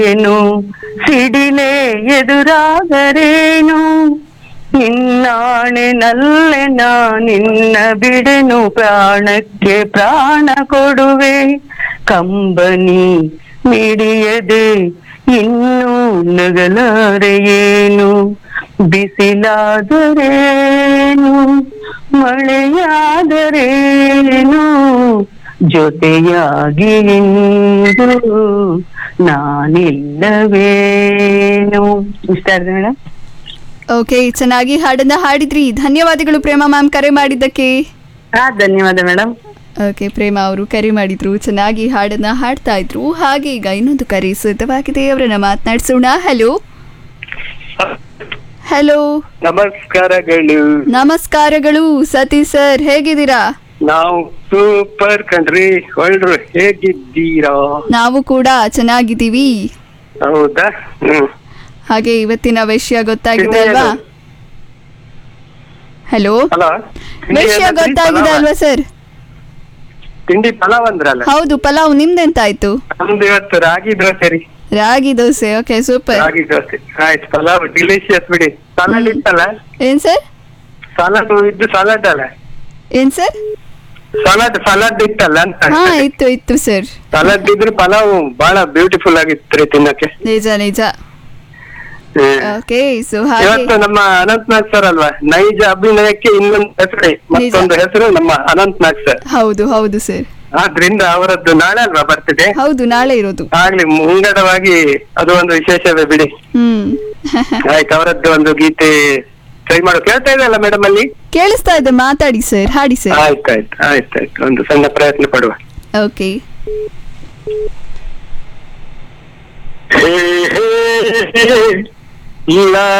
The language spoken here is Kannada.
ಏನು ಸಿಡಿಲೆ ಎದುರಾದರೇನು ನಿನ್ನಾಣೆ ನಲ್ಲೆ ನಾ ನಿನ್ನ ಬಿಡೆನು ಪ್ರಾಣಕ್ಕೆ ಪ್ರಾಣ ಕೊಡುವೆ ಕಂಬನಿ ಮಿಡಿಯದೆ ಇನ್ನೂ ನಗಲಾರೆಯೇನು ಬಿಸಿಲಾದರೇನು ಮಳೆಯಾದರೇನು ಜೊತೆಯಾಗಿ ನಿಂದು ನಾನಿಲ್ಲವೇನು ಇಷ್ಟ ಆದ್ರೆ ಮೇಡಮ್ ಓಕೆ ಚೆನ್ನಾಗಿ ಹಾಡನ್ನ ಹಾಡಿದ್ರಿ ಧನ್ಯವಾದಗಳು ಪ್ರೇಮ ಮ್ಯಾಮ್ ಕರೆ ಮಾಡಿದ್ದಕ್ಕೆ ಹಾ ಧನ್ಯವಾದ ಮೇಡಮ್ ಓಕೆ ಪ್ರೇಮ ಅವರು ಕರೆ ಮಾಡಿದ್ರು ಚೆನ್ನಾಗಿ ಹಾಡನ್ನ ಹಾಡ್ತಾ ಇದ್ರು ಹಾಗೆ ಈಗ ಇನ್ನೊಂದು ಕರೆ ಸಿದ್ಧವಾಗಿದೆ ಅವರನ್ನ ಮಾತನಾಡಿಸೋಣ ಹಲೋ ಹಲೋ ನಮಸ್ಕಾರಗಳು ನಮಸ್ಕಾರಗಳು ಸತೀಶ್ ಸರ್ ಹೇಗಿದ್ದೀರಾ ನಾವು ಸೂಪರ್ ಕಣ್ರಿ ಒಳ್ರು ಹೇಗಿದ್ದೀರಾ ನಾವು ಕೂಡ ಚೆನ್ನಾಗಿದ್ದೀವಿ ಹೌದಾ ಹ್ಮ್ ಹಾಗೆ ಇವತ್ತಿನ ವಿಷಯ ಗೊತ್ತಾಗಿದೆ ತಿಂಡಿ ಅಲ್ವಾ ಏನು? ಹಲೋ ಹಲೋ ವಿಷಯ ಗೊತ್ತಾಗಿದೆ ಅಲ್ವಾ ಸರ್ ತಿಂಡಿ ಪಲಾವ್ ಅಂದ್ರಲ್ಲ ಹೌದು ಪಲಾವ್ ನಿಮ್ದೆಂತಾಯ್ತು ನಮ್ದು ಇವತ್ತು ರಾಗಿ ದೋಸೆ ರೀ ರಾಗಿ ದೋಸೆ ಓಕೆ ಸೂಪರ್ ರಾಗಿ ದೋಸೆ ಆಯ್ತು ಪಲಾವ್ ಡಿಲಿಶಿಯಸ್ ಬಿಡಿ ಸಲಾಡ್ ಇತ್ತಲ್ಲ ಏನ್ ಸರ್ ಸಲಾಡ್ ಇದ್ದು ಸಲಾಡ್ ಅಲ್ಲ ಏನ್ ಸರ್ ಸಲಾಡ್ ಸಲಾಡ್ ಇತ್ತಲ್ಲ ಅಂತ ಹಾ ಇತ್ತು ಇತ್ತು ಸರ್ ಸಲಾಡ್ ಇದ್ರೆ ಪಲಾವ್ ಬಹಳ ಬ್ಯೂಟಿಫುಲ್ ಆಗಿತ್ತು ರೀ ತಿನ್ನಕ್ಕೆ ನಿಜ ನಿಜ ಹ್ಮ್. ಓಕೆ ಸೊ ಹಾಗೆ ಇವತ್ತು ನಮ್ಮ ಅನಂತ್ನಾಗ್ ಸರ್ ಅಲ್ವಾ ನೈಜ ಅಭಿನಯಕ್ಕೆ ಇನ್ನೊಂದು ಹೆಸರು ಮತ್ತೊಂದು ಹೆಸರು ನಮ್ಮ ಅನಂತ್ನಾಗ್ ಸರ್ ಹೌದು ಹೌದು ಸರ್ ಆದ್ರಿಂದ ಅವರದ್ದು ನಾಳೆ ಅಲ್ವಾ ಬರ್ತಿದೆ ಹೌದು ನಾಳೆ ಇರೋದು ಆಗ್ಲಿ ಮುಂಗಡವಾಗಿ ಅದು ಒಂದು ವಿಶೇಷವೇ ಬಿಡಿ ಹ್ಮ್ ಆಯ್ತು ಅವರದ್ದು ಒಂದು ಗೀತೆ ಟ್ರೈ ಮಾಡು ಕೇಳ್ತಾ ಇದೆಯಲ್ಲ ಮೇಡಮ್ ಅಲ್ಲಿ ಕೇಳಿಸ್ತಾ ಇದೆ ಮಾತಾಡಿ ಸರ್ ಹಾಡಿ ಸರ್ ಆಯ್ತಾಯ್ತು ಆಯ್ತಾಯ್ತು ಒಂದು ಸಣ್ಣ ಪ್ರಯತ್ನ ಪಡುವ ಓಕೆ ಹೇ ಹೇ ಹೇ, ಲಾ